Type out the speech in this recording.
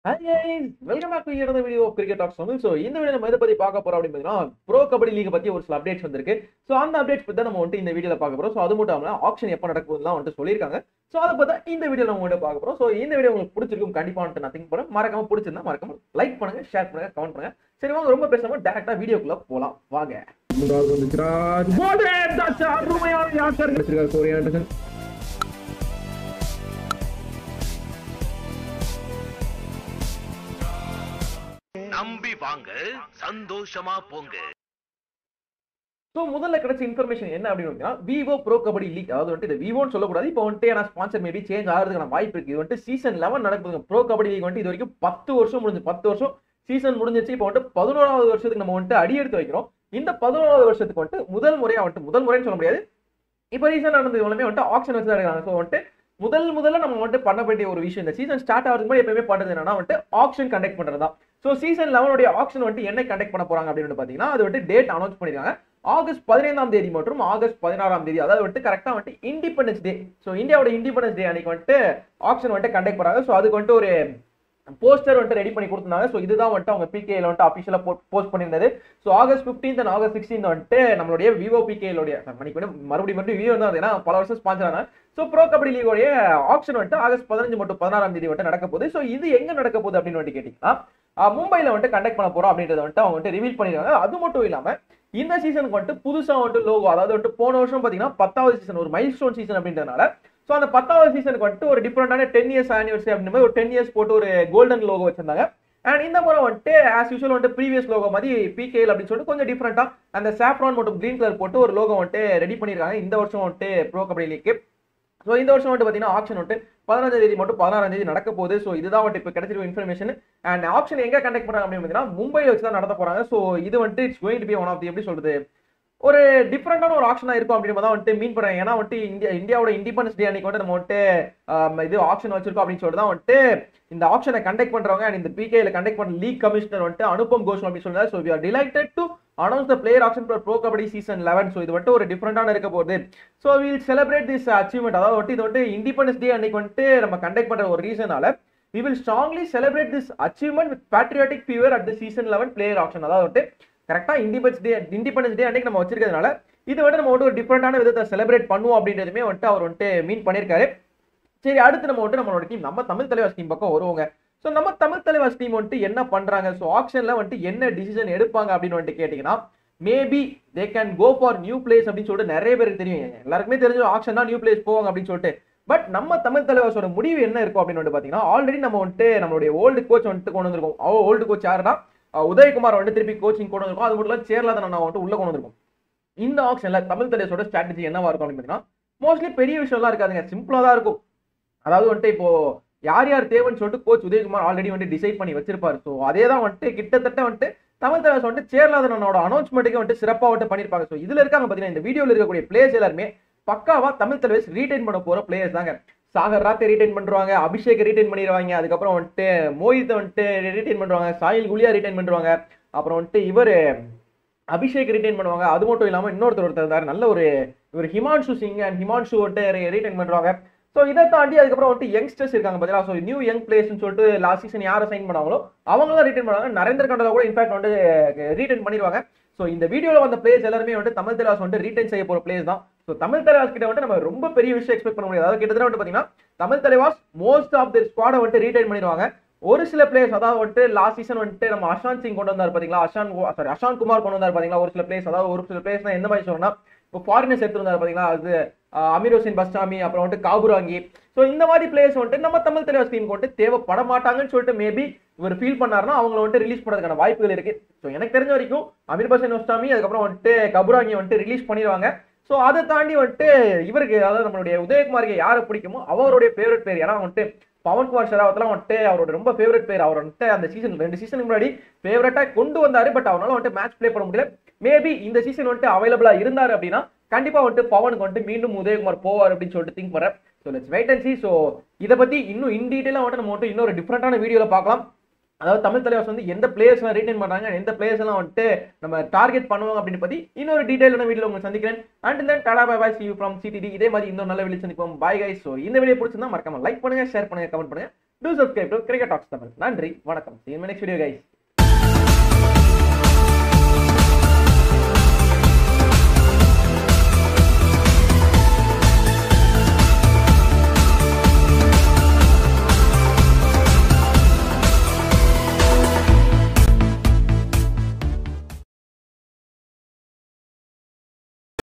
welcome back to your video cricket talks Tamil so இந்த video நம்ம எதை பத்தி பார்க்க போறோம் அப்படின்னு பார்த்தீங்கன்னா ப்ரோ கபடி லீக் பத்தி ஒரு சில அப்டேட்ஸ் வந்திருக்கு ஸோ அந்த அப்டேட்ஸ் பத்தி தான் நம்ம வந்துட்டு இந்த வீடியோல பார்க்க போறோம் ஸோ அது மட்டும் இல்லாமல் ஆப்ஷன் எப்போ நடக்குதுலாம் வந்துட்டு சொல்லியிருக்காங்க ஸோ அதை பத்தி இந்த வீடியோ நம்ம வந்துட்டு பார்க்க போறோம் ஸோ இந்த வீடியோ உங்களுக்கு பிடிச்சிருக்கும் கண்டிப்பா வந்துட்டு நான் திங்க் பண்ணேன் மறக்காம பிடிச்சிருந்தா மறக்காம லைக் பண்ணுங்க ஷேர் பண்ணுங்க கமெண்ட் பண்ணுங்க சரி வாங்க ரொம்ப பேசாம டேரக்டா வீடியோக்குள்ள போலாம் வாங்க மூன்றாவது வந்து சிராஜ் போல்டே தட்ஸ் அருமையான யாக்கர் வச்சிருக்காரு கோரி ஆண்டர்சன் நம்பி வாங்க சந்தோஷமா போங்க ஸோ முதல்ல கிடைச்ச இன்ஃபர்மேஷன் என்ன அப்படின்னு பார்த்தீங்கன்னா விவோ ப்ரோ கபடி லீக் அதாவது வந்துட்டு இது விவோன்னு சொல்லக்கூடாது இப்போ வந்துட்டு ஏன்னா ஸ்பான்சர் மேபி சேஞ்ச் ஆகிறதுக்கான வாய்ப்பு இருக்கு இது வந்துட்டு சீசன் லெவன் நடக்குதுங்க ப்ரோ கபடி லீக் வந்துட்டு இது வரைக்கும் பத்து வருஷம் முடிஞ்சு பத்து வருஷம் சீசன் முடிஞ்சிச்சு இப்போ வந்துட்டு பதினோராவது வருஷத்துக்கு நம்ம வந்துட்டு அடி எடுத்து வைக்கிறோம் இந்த பதினோராவது வருஷத்துக்கு வந்துட்டு முதல் முறையா வந்துட்டு முதல் முறைன்னு சொல்ல முடியாது இப்போ ரீசன் நடந்தது எல்லாமே வந்துட்டு ஆப்ஷன் வச்சு தான் எடுக்கிறாங்க ஸோ வந்துட்டு முதல் முதல்ல நம்ம வந்துட்டு பண்ண வேண்டிய ஒரு விஷயம் இந்த சீசன் ஸ்டார்ட் ஆகிறதுக்கு முன்னாடி எப்பயுமே பண்ணுறது என்னன்னா வந்துட்டு ஆப்ஷன் கண்டக்ட் பண்ணுறது தான் ஸோ சீசன் லெவனுடைய ஆப்ஷன் வந்துட்டு என்ன கண்டக்ட் பண்ண போறாங்க அப்படின்னு பார்த்தீங்கன்னா அது வந்துட்டு டேட் அனௌன்ஸ் பண்ணிருக்காங்க ஆகஸ்ட் பதினைந்தாம் தேதி மற்றும் ஆகஸ்ட் பதினாறாம் தேதி அதாவது வந்துட்டு கரெக்டாக வந்துட்டு இண்டிபெண்டன்ஸ் டே ஸோ இந்தியாவோட இண்டிபெண்டன்ஸ் டே அன்னைக்கு வந்துட்டு ஆப்ஷன் வந்துட்டு கண்டக்ட் பண்ணாங்க ஸோ அதுக்கு வந்துட்டு ஒரு போஸ்டர் வந்துட்டு ரெடி பண்ணி கொடுத்துருந்தாங்க ஸோ இதுதான் வந்துட்டு அவங்க பிகேல வந்துட்டு அஃபிஷியலாக போஸ்ட் பண்ணியிருந்தது so August fifteenth and August sixteen வந்துட்டு நம்மளுடைய விவோ பிகேலோடைய மணிக்கு வந்து மறுபடியும் மறுபடியும் விவோ தான் ஏன்னா பல வருஷம் ஸ்பான்சர் ஆனாங்க ஸோ ப்ரோ கபடி லீகோடைய ஆப்ஷன் வந்துட்டு ஆகஸ்ட் பதினஞ்சு மற்றும் பதினாறாம் தேதி வந்துட்டு நடக்க போகுது ஸோ இது எங்க நடக்க போகுது அப்படின்னு வந்துட்டு கேட்டிங்கன்னா ஆஹ் மும்பைல வந்துட்டு கண்டக்ட் பண்ண போறோம் அப்படின்றத வந்துட்டு அவங்க வந்துட்டு ரிவீல் பண்ணிருக்காங்க அது மட்டும் இல்லாம இந்த சீசனுக்கு வந்துட்டு புதுசா வந்துட்டு லோகோ அதாவது வந்துட்டு போன வருஷம் பாத்தீங்கன்னா பத்தாவது சீசன் ஒரு மைல் ஸ்டோன் சீசன் அப்படின்றதுனால ஸோ அந்த பத்தாவது சீசனுக்கு வந்துட்டு ஒரு டிஃப்ரெண்டான டென் இயர்ஸ் ஆனிவர்சரி அப்படின்ற மாதிரி ஒரு டென் இயர்ஸ் போட்டு ஒரு கோல்டன் லோகோ வச்சிருந்தாங்க அண்ட் இந்த முறை வந்துட்டு ஆஸ் யூஷுவல் வந்துட்டு ப்ரீவியஸ் லோகோ மாதிரி பிகேஎல் அப்படின்னு சொல்லிட்டு கொஞ்சம் டிஃப்ரெண்டா அந்த சாஃப்ரான் மற்றும் கிரீன் கலர் போட்டு ஒரு லோகோ வந்துட்டு ரெடி பண்ணியிருக்காங்க இந்த வருஷம் வந்துட்டு ப்ரோ கபடி லீக்கு ஸோ இந்த வருஷம் வந்துட்டு பார்த்தீங்கன்னா ஆப்ஷன் வந்துட்டு பதினஞ்சாம் தேதி மட்டும் பதினாறாம் தேதி நடக்க போகுது ஸோ இதுதான் வந்துட்டு இப்போ கிடைச்சிருக்க இன்ஃபர்மேஷன் அண்ட் ஆப்ஷன் எங்க கண்டக்ட் பண்றாங்க அப்படின்னு பார்த்தீங்கன்னா மும்பையில் வச்சு தான் நடத்த போறாங்க ஸோ இது வந்துட்டு it's going to be one of the எப்படி சொல்றது ஒரு டிஃப்ரெண்டான ஒரு ஆப்ஷனா இருக்கும் அப்படின்னு தான் வந்துட்டு மீன் பண்றாங்க ஏன்னா வந்துட்டு இந்தியா இந்தியாவோட இண்டிபெண்டன்ஸ் டே அன்னைக்கு வந்துட்டு நம்ம வந்துட்டு ஆம், இது ஆப்ஷன் வச்சிருக்கோம் அப்படின்னு சொல்லிட்டு தான் வந்துட்டு இந்த ஆப்ஷனை கண்டக்ட் பண்றவங்க அண்ட் இந்த பிகேல கண்டக்ட் பண்ண லீக் கமிஷனர் வந்துட்டு அனுபம் கோஷ் அப்படின்னு சொல்றாரு so we are delighted to announce the player auction for pro kabaddi season eleven so இது வந்துட்டு ஒரு டிஃப்ரெண்டான இருக்க போகுது so will celebrate this achievement அதாவது வந்துட்டு இது வந்துட்டு இண்டிபெண்டன்ஸ் டே அன்னைக்கு வந்துட்டு நம்ம கண்டக்ட் பண்ற ஒரு ரீசனால we will strongly celebrate this achievement with patriotic fever at the season 11 player auction அதாவது வந்துட்டு கரெக்டா இண்டிபெண்டன்ஸ் டே இண்டிபெண்டன்ஸ் டே அன்னைக்கு நம்ம வச்சிருக்கிறதுனால இது வந்துட்டு நம்ம வந்துட்டு ஒரு டிஃப்ரெண்டான விதத்தை செலிப்ரேட் பண்ணுவோம் அப்படின்றதுமே வந்துட்டு அவர் வந்துட்டு மீன் பண்ணியிருக்காரு சரி அடுத்து நம்ம வந்துட்டு நம்மளோட டீம் நம்ம தமிழ் தலைவாஸ் டீம் பக்கம் வருவாங்க ஸோ நம்ம தமிழ் தலைவாஸ் டீம் வந்துட்டு என்ன பண்றாங்க ஸோ ஆப்ஷன்ல வந்துட்டு என்ன டிசிஷன் எடுப்பாங்க அப்படின்னு வந்துட்டு கேட்டிங்கன்னா maybe they can go for new place அப்படின்னு சொல்லிட்டு நிறைய பேருக்கு தெரியும் எல்லாருக்குமே தெரிஞ்ச ஆப்ஷன் தான் நியூ பிளேஸ் போவாங்க அப்படின்னு சொல்லிட்டு பட் நம்ம தமிழ் தலைவாஸோட முடிவு என்ன இருக்கும் அப்படின்னு வந்துட்டு பார்த்தீங்கன்னா ஆல்ரெடி நம்ம வந்துட்டு நம்மளுடைய ஓல்டு கோச் வந்துட்டு கொண்டு வந்திருக்கோம் அவ ஓல்டு கோச் யாருன்னா அஹ் உதயகுமார் வந்துட்டு திருப்பி கோச்சிங் கொண்டு வந்திருக்கோம் அது மட்டும் இல்லாமல் சேர்லாத நான் வந்துட்டு உள்ள கொண்டு வந்திருக்கோம் இந்த ஆப்ஷன்ல தமிழ் தலைவஸோட ஸ்ட்ராட்டஜி என்னவா இருக்கும் அப்படின்னு பார்த்தீங்கன்னா மோஸ்ட்லி பெரிய விஷயம்லாம் இருக்காதுங்க சிம்பிளா தான் இருக்கும் அதாவது வந்துட்டு இப்போ யார் யார் தேவைன்னு சொல்லிட்டு கோச் உதயகுமார் ஆல்ரெடி வந்துட்டு டிசைட் பண்ணி வச்சிருப்பாரு ஸோ அதே தான் வந்துட்டு கிட்டத்தட்ட வந்துட்டு தமிழ் தலைவர் வந்துட்டு சேர்லாதனோட அனௌன்ஸ்மெண்ட்டுக்கு வந்துட்டு சிறப்பாக வந்துட்டு பண்ணியிருப்பாங்க ஸோ இதுல இருக்காங்க பார்த்தீங்கன்னா இந்த வீடியோவில் இருக்கக்கூடிய பிளேயர்ஸ் எல்லாருமே பக்காவா தமிழ் தலைவர்ஸ் ரீடைன் பண்ண போற பிளேயர்ஸ் தாங்க சாகர் ராத்தை ரீடைன் பண்றாங்க அபிஷேக் ரீடைன் பண்ணிடுவாங்க அதுக்கப்புறம் வந்துட்டு மோஹித்தை வந்துட்டு ரீடைன் பண்றாங்க சாயில் குலியா ரீடைன் பண்ணுவாங்க அப்புறம் வந்துட்டு இவர் அபிஷேக் ரீடைன் பண்ணுவாங்க அது மட்டும் இல்லாம இன்னொருத்தர் ஒருத்தர் இருந்தாரு நல்ல ஒரு இவர் ஹிமான்ஷு சிங் அண்ட் ஹிமான்ஷு வந்துட்டு ரீடைன் பண்றாங்க ஸோ இதை தாண்டி அதுக்கப்புறம் வந்துட்டு யங்ஸ்டர்ஸ் இருக்காங்க பார்த்தீங்களா ஸோ நியூ யங் பிளேயர்ஸ்னு சொல்லிட்டு லாஸ்ட் சீசன் யாரை சைன் பண்ணாங்களோ அவங்களாம் ரீட்டைன் பண்ணுவாங்க நரேந்திர கண்டலா கூட இன்ஃபேக்ட் வந்து ரீட்டைன் பண்ணிடுவாங்க ஸோ இந்த வீடியோவில் வந்த பிளேயர்ஸ் எல்லாருமே வந்துட்டு தமிழ் தலைவாஸ் வந்துட்டு ரீட்டைன் செய்ய போகிற பிளேயர்ஸ் தான் ஸோ தமிழ் தலைவாஸ் கிட்ட வந்துட்டு நம்ம ரொம்ப பெரிய விஷயம் எக்ஸ்பெக்ட் பண்ண முடியாது அதாவது கிட்டத்தட்ட வந்து பார்த்தீங்கன்னா Tamil Thalaivas most of the ஸ்குவாடை வந்துட்டு ரீட்டைன் பண்ணிடுவாங்க ஒரு சில பிளேயர்ஸ் அதாவது வந்துட்டு லாஸ்ட் சீசன் வந்துட்டு நம்ம அஷாந்த் சிங் கொண்டு வந்தார் பாத்தீங்களா அஷான் சாரி அஷாந்த் குமார் கொண்டு வந்தார் பாத்தீங்களா ஒரு சில பிளேயர்ஸ் அதாவது ஒரு சில பிளேயர்ஸ் எந்த மாதிரி சொல்லணும்னா இப்போ ஃபாரினர்ஸ் எடுத்துருந்தார் பாத்தீங்களா அது ஆஹ், அமீர் ஹுசேன் பஸ்டாமி அப்புறம் வந்துட்டு காபுராங்கி ஸோ இந்த மாதிரி பிளேயர்ஸ் வந்துட்டு நம்ம தமிழ் தலைவர் டீமுக்கு வந்துட்டு தேவைப்பட மாட்டாங்கன்னு சொல்லிட்டு மேபி இவர் ஃபீல் பண்ணாருன்னா அவங்கள வந்துட்டு ரிலீஸ் பண்ணுறதுக்கான வாய்ப்புகள் இருக்கு ஸோ எனக்கு தெரிஞ்ச வரைக்கும் அமீர் பசன் பஸ்டாமி அதுக்கப்புறம் வந்துட்டு கபுராங்கி வந்துட்டு ரிலீஸ் பண்ணிடுவாங்க ஸோ அதை தாண்டி வந்துட்டு இவருக்கு அதாவது நம்மளுடைய உதயகுமாருக்கு யாரை பிடிக்குமோ அவருடைய ஃபேவரட் பேர் ஏன்னா வந்துட்டு பவன்குமார் ஷெராவத்லாம் வந்துட்டு அவரோட ரொம்ப ஃபேவரட் பேர் அவர் வந்துட்டு அந்த சீசன் ரெண்டு சீசனுக்கு முன்னாடி ஃபேவரட்டா கொண்டு வந்தாரு பட் அவரால் வந்துட்டு மேட்ச் ப்ளே பண்ண முடியல மேபி இந்த சீசன் வந்துட்டு அவைலபிளா இருந்தாரு அப்படின்னா கண்டிப்பா வந்துட்டு பவனுக்கு வந்துட்டு மீண்டும் உதயகுமார் போவார் அப்படின்னு சொல்லிட்டு திங்க் பண்றேன் so let's wait and see so இதை பத்தி இன்னும் இன் டீட்டெயிலாக வந்துட்டு நம்ம வந்துட்டு இன்னொரு டிஃப்ரெண்டான வீடியோல பார்க்கலாம் அதாவது தமிழ் தலைவர்ஸ் வந்து எந்த பிளேயர்ஸ் ரீட்டைன் பண்றாங்க எந்த பிளேயர்ஸ் எல்லாம் வந்துட்டு நம்ம டார்கெட் பண்ணுவாங்க அப்படின்னு பத்தி இன்னொரு டீடைலான வீடியோ உங்களுக்கு சந்திக்கிறேன் and then tata bye bye see you from CTT இதே மாதிரி இன்னொரு நல்ல வீடியோ சந்திப்போம் பை கைஸ் ஸோ இந்த வீடியோ பிடிச்சிருந்தா மறக்காம லைக் பண்ணுங்க ஷேர் பண்ணுங்க கமெண்ட் பண்ணுங்க to subscribe to cricket talks Tamil நன்றி வணக்கம் see you in my next video guys